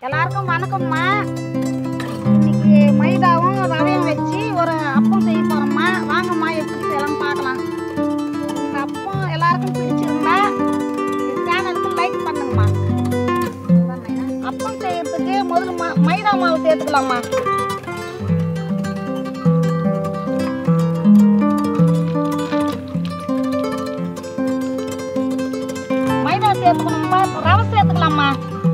எல்லாருக்கும் வணக்கம்மா இன்னைக்கு மைதாவும் ரவையும் வச்சு ஒரு அப்பம் செய்ய போகிறோம்மா வாங்கம்மா எப்படி செய்யலாம் பார்க்கலாம் இந்த அப்பம் எல்லாருக்கும் பிடிச்சிருந்தா இந்த சேனலுக்கு லைக் பண்ணுங்கம்மா அப்பம் செய்யறதுக்கு முதல்ல மா- மைதா மாவு சேர்த்துக்கலாம்மா மைதா சேர்த்துக்கணும்ப்பா இப்போ ரவை சேர்த்துக்கலாம்மா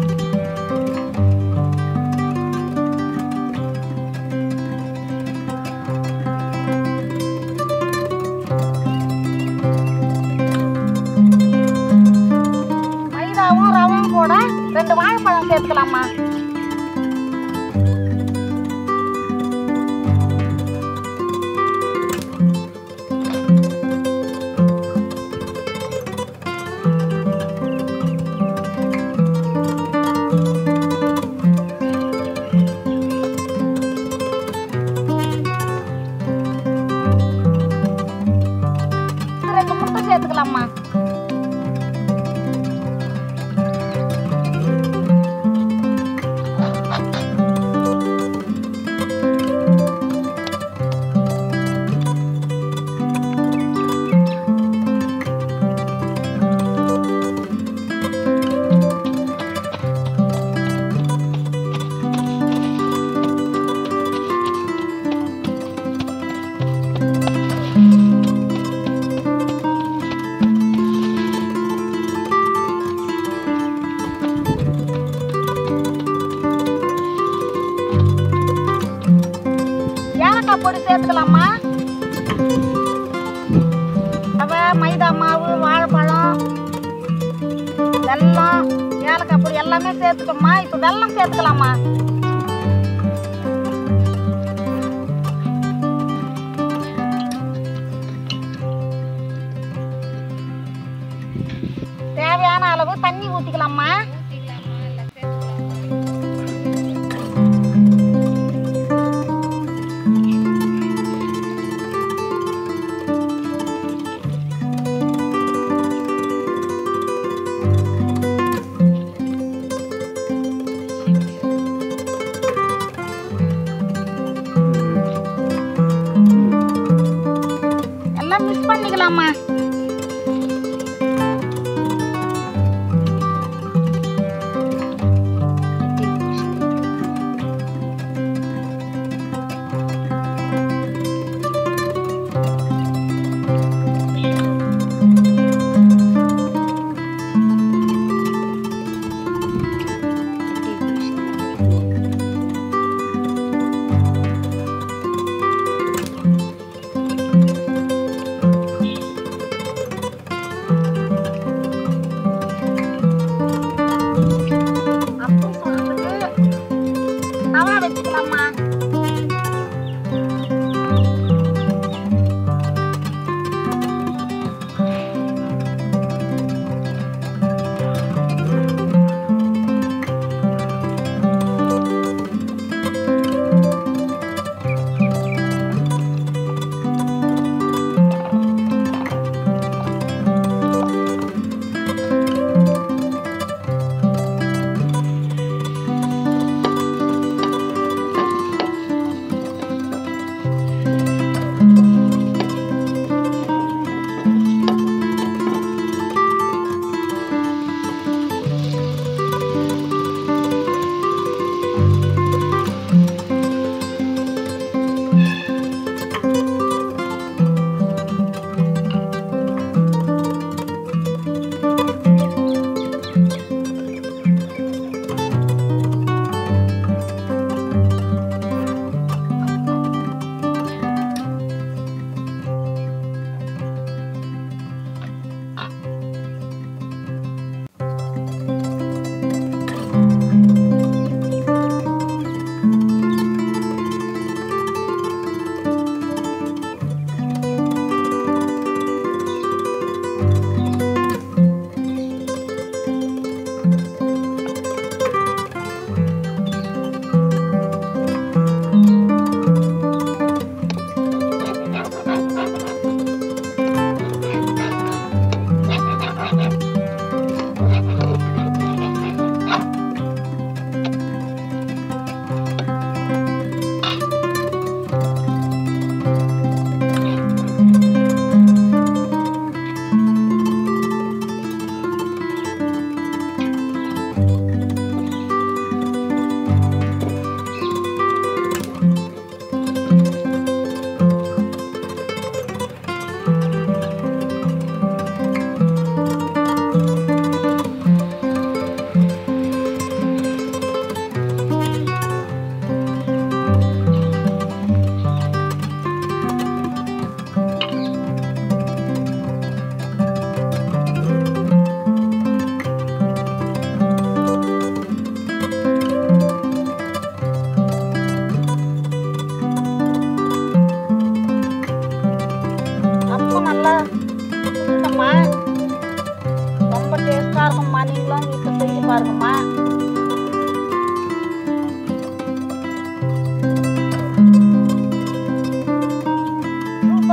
மைதாவும் ரவையும் கூட ரெண்டு வாழைப்பழம் சேர்த்துக்கலாம்மா ரெண்டு முட்டை சேர்த்துக்கலாம்மா ஏலக்காய் பொடி சேர்த்துக்கலாமா ரவை மைதா மாவு வாழைப்பழம் வெல்லம் ஏலக்காய் பொடி எல்லாமே சேர்த்துட்டோம்மா இப்போ வெல்லம் சேர்த்துக்கலாமா தேவையான அளவு தண்ணி ஊற்றிக்கலாமா எல்லாம் மிக்ஸ் பண்ணிக்கலாமா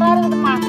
சூப்பரா இருக்குதும்மா